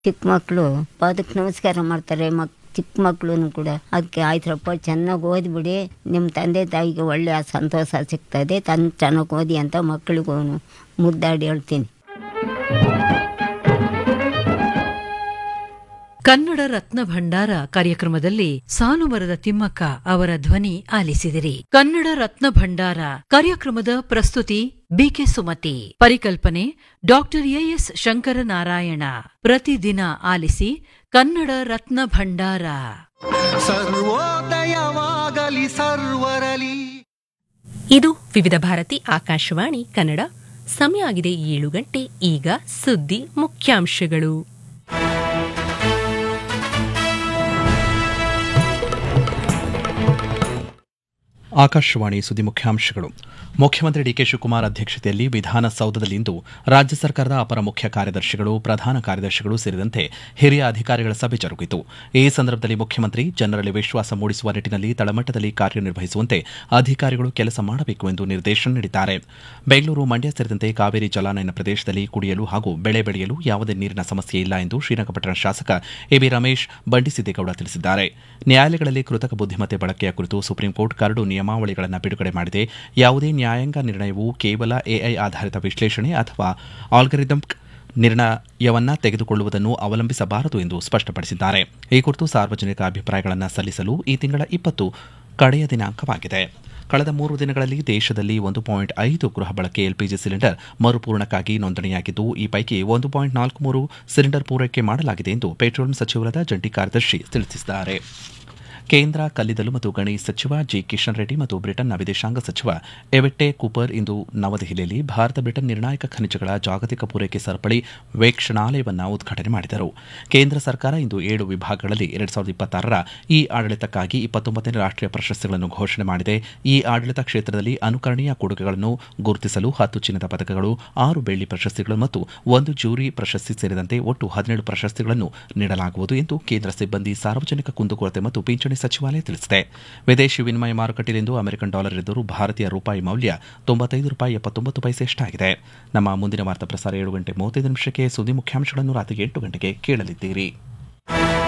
ಚಿಕ್ಕ ಮಕ್ಕಳು ಪಾದಕ್ಕೆ ನಮಸ್ಕಾರ ಮಾಡ್ತಾರೆ ಮಕ್ ಚಿಕ್ಕ ಮಕ್ಕಳು ಕೂಡ ಅದಕ್ಕೆ ಆಯ್ತರಪ್ಪ ಚೆನ್ನಾಗಿ ಓದ್ಬಿಡಿ ನಿಮ್ಮ ತಂದೆ ತಾಯಿಗೆ ಒಳ್ಳೆಯ ಸಂತೋಷ ಸಿಗ್ತದೆ ತನ್ ಚೆನ್ನಾಗಿ ಓದಿ ಅಂತ ಮಕ್ಕಳಿಗೂ ಮುದ್ದಾಡಿ ಹೇಳ್ತೀನಿ ಕನ್ನಡ ರತ್ನ ಭಂಡಾರ ಕಾರ್ಯಕ್ರಮದಲ್ಲಿ ಸಾಲುಮರದ ತಿಮ್ಮಕ್ಕ ಅವರ ಧ್ವನಿ ಆಲಿಸಿದಿರಿ ಕನ್ನಡ ರತ್ನ ಭಂಡಾರ ಕಾರ್ಯಕ್ರಮದ ಪ್ರಸ್ತುತಿ ಬಿಕೆ ಸುಮತಿ ಪರಿಕಲ್ಪನೆ ಡಾಕ್ಟರ್ ಎಎಸ್ ಶಂಕರನಾರಾಯಣ ಪ್ರತಿದಿನ ಆಲಿಸಿ ಕನ್ನಡ ರತ್ನ ಭಂಡಾರ ಸರ್ವೋದಯವಾಗಲಿ ಸರ್ವರಲಿ ಇದು ವಿವಿಧ ಭಾರತಿ ಆಕಾಶವಾಣಿ ಕನ್ನಡ ಸಮಯ ಆಗಿದೆ ಏಳು ಗಂಟೆ ಈಗ ಸುದ್ದಿ ಮುಖ್ಯಾಂಶಗಳು ಆಕಾಶವಾಣಿ ಸುದ್ದಿ ಮುಖ್ಯಾಂಶಗಳು ಮುಖ್ಯಮಂತ್ರಿ ಡಿಕೆ ಶಿವಕುಮಾರ್ ಅಧ್ಯಕ್ಷತೆಯಲ್ಲಿ ವಿಧಾನಸೌಧದಲ್ಲಿಂದು ರಾಜ್ಯ ಸರ್ಕಾರದ ಅಪರ ಮುಖ್ಯ ಕಾರ್ಯದರ್ಶಿಗಳು ಪ್ರಧಾನ ಕಾರ್ಯದರ್ಶಿಗಳು ಸೇರಿದಂತೆ ಹಿರಿಯ ಅಧಿಕಾರಿಗಳ ಸಭೆ ಜರುಗಿತು ಈ ಸಂದರ್ಭದಲ್ಲಿ ಮುಖ್ಯಮಂತ್ರಿ ಜನರಲ್ಲಿ ವಿಶ್ವಾಸ ಮೂಡಿಸುವ ನಿಟ್ಟಿನಲ್ಲಿ ತಳಮಟ್ಟದಲ್ಲಿ ಕಾರ್ಯನಿರ್ವಹಿಸುವಂತೆ ಅಧಿಕಾರಿಗಳು ಕೆಲಸ ಮಾಡಬೇಕು ಎಂದು ನಿರ್ದೇಶನ ನೀಡಿದ್ದಾರೆ ಬೆಂಗಳೂರು ಮಂಡ್ಯ ಸೇರಿದಂತೆ ಕಾವೇರಿ ಜಲಾನಯನ ಪ್ರದೇಶದಲ್ಲಿ ಕುಡಿಯಲು ಹಾಗೂ ಬೆಳೆ ಬೆಳೆಯಲು ಯಾವುದೇ ನೀರಿನ ಸಮಸ್ಯೆ ಇಲ್ಲ ಎಂದು ಶ್ರೀರಂಗಪಟ್ಟಣ ಶಾಸಕ ಎಬಿ ರಮೇಶ್ ಬಂಡಿಸಿದ್ದೇಗೌಡ ತಿಳಿಸಿದ್ದಾರೆ ನ್ಯಾಯಾಲಯಗಳಲ್ಲಿ ಕೃತಕ ಬುದ್ಧಿಮತ್ತೆ ಬಳಕೆಯ ಕುರಿತು ಸುಪ್ರೀಂಕೋರ್ಟ್ ಕರಡು ನಿಯಮಾವಳಿಗಳನ್ನು ಬಿಡುಗಡೆ ಮಾಡಿದೆ ಯಾವುದೇ ನ್ಯಾಯಾಂಗ ನಿರ್ಣಯವು ಕೇವಲ ಎಐ ಆಧಾರಿತ ವಿಶ್ಲೇಷಣೆ ಅಥವಾ ಆಲ್ಗರಿದಮ್ ನಿರ್ಣಯವನ್ನ ತೆಗೆದುಕೊಳ್ಳುವುದನ್ನು ಅವಲಂಬಿಸಬಾರದು ಎಂದು ಸ್ಪಷ್ಟಪಡಿಸಿದ್ದಾರೆ ಈ ಕುರಿತು ಸಾರ್ವಜನಿಕ ಅಭಿಪ್ರಾಯಗಳನ್ನು ಸಲ್ಲಿಸಲು ಈ ತಿಂಗಳ ಇಪ್ಪತ್ತು ಕಡೆಯ ದಿನಾಂಕವಾಗಿದೆ ಕಳೆದ ಮೂರು ದಿನಗಳಲ್ಲಿ ದೇಶದಲ್ಲಿ ಒಂದು ಪಾಯಿಂಟ್ ಐದು ಗೃಹ ಬಳಕೆ ಎಲ್ಪಿಜಿ ಸಿಲಿಂಡರ್ ಮರುಪೂರಣಕ್ಕಾಗಿ ನೋಂದಣಿಯಾಗಿದ್ದು ಈ ಪೈಕಿ ಒಂದು ಪಾಯಿಂಟ್ ನಾಲ್ಕು ಮೂರು ಸಿಲಿಂಡರ್ ಪೂರೈಕೆ ಮಾಡಲಾಗಿದೆ ಎಂದು ಪೆಟ್ರೋಲಿಯಂ ಸಚಿವರಾದ ಜಂಟಿ ಕಾರ್ಯದರ್ಶಿ ತಿಳಿಸಿದ್ದಾರೆ ಕೇಂದ್ರ ಕಲ್ಲಿದ್ದಲು ಮತ್ತು ಗಣಿ ಸಚಿವ ಜಿ ಕಿಶನ್ ರೆಡ್ಡಿ ಮತ್ತು ಬ್ರಿಟನ್ನ ವಿದೇಶಾಂಗ ಸಚಿವ ಎವೆಟ್ಟೆ ಕೂಪರ್ ಇಂದು ನವದೆಹಲಿಯಲ್ಲಿ ಭಾರತ ಬ್ರಿಟನ್ ನಿರ್ಣಾಯಕ ಖನಿಜಗಳ ಜಾಗತಿಕ ಪೂರೈಕೆ ಸರಪಳಿ ವೀಕ್ಷಣಾಲಯವನ್ನು ಉದ್ಘಾಟನೆ ಮಾಡಿದರು ಕೇಂದ್ರ ಸರ್ಕಾರ ಇಂದು ಏಳು ವಿಭಾಗಗಳಲ್ಲಿ ಎರಡ್ ಸಾವಿರದ ಇಪ್ಪತ್ತಾರರ ಈ ಆಡಳಿತಕ್ಕಾಗಿ ಇಪ್ಪತ್ತೊಂಬತ್ತನೇ ರಾಷ್ಟ್ರೀಯ ಪ್ರಶಸ್ತಿಗಳನ್ನು ಘೋಷಣೆ ಮಾಡಿದೆ ಈ ಆಡಳಿತ ಕ್ಷೇತ್ರದಲ್ಲಿ ಅನುಕರಣೀಯ ಕೊಡುಗೆಗಳನ್ನು ಗುರುತಿಸಲು ಹತ್ತು ಚಿನ್ನದ ಪದಕಗಳು ಆರು ಬೆಳ್ಳಿ ಪ್ರಶಸ್ತಿಗಳು ಮತ್ತು ಒಂದು ಜೂರಿ ಪ್ರಶಸ್ತಿ ಸೇರಿದಂತೆ ಒಟ್ಟು ಹದಿನೇಳು ಪ್ರಶಸ್ತಿಗಳನ್ನು ನೀಡಲಾಗುವುದು ಎಂದು ಕೇಂದ್ರ ಸಿಬ್ಬಂದಿ ಸಾರ್ವಜನಿಕ ಕುಂದುಕೊರತೆ ಮತ್ತು ಪಿಂಚಣಿ ಸಚಿವಾಲಯ ತಿಳಿಸಿದೆ ವಿದೇಶಿ ವಿನಿಮಯ ಮಾರುಕಟ್ಟೆಯಲ್ಲಿಂದು ಅಮೆರಿಕನ್ ಡಾಲರ್ ಎದುರು ಭಾರತೀಯ ರೂಪಾಯಿ ಮೌಲ್ಯ ತೊಂಬತ್ತೈದು ರೂಪಾಯಿ ಎಪ್ಪತ್ತೊಂಬತ್ತು ಪೈಸೆಯಷ್ಟಾಗಿದೆ ನಮ್ಮ ಮುಂದಿನ ವಾರ್ತಾ ಪ್ರಸಾರ ಏಳು ಗಂಟೆ ಮೂವತ್ತೈದು ನಿಮಿಷಕ್ಕೆ ಸುದ್ದಿ ಮುಖ್ಯಾಂಶಗಳನ್ನು ರಾತ್ರಿ ಎಂಟು ಗಂಟೆಗೆ ಕೇಳಲಿದ್ದೀರಿ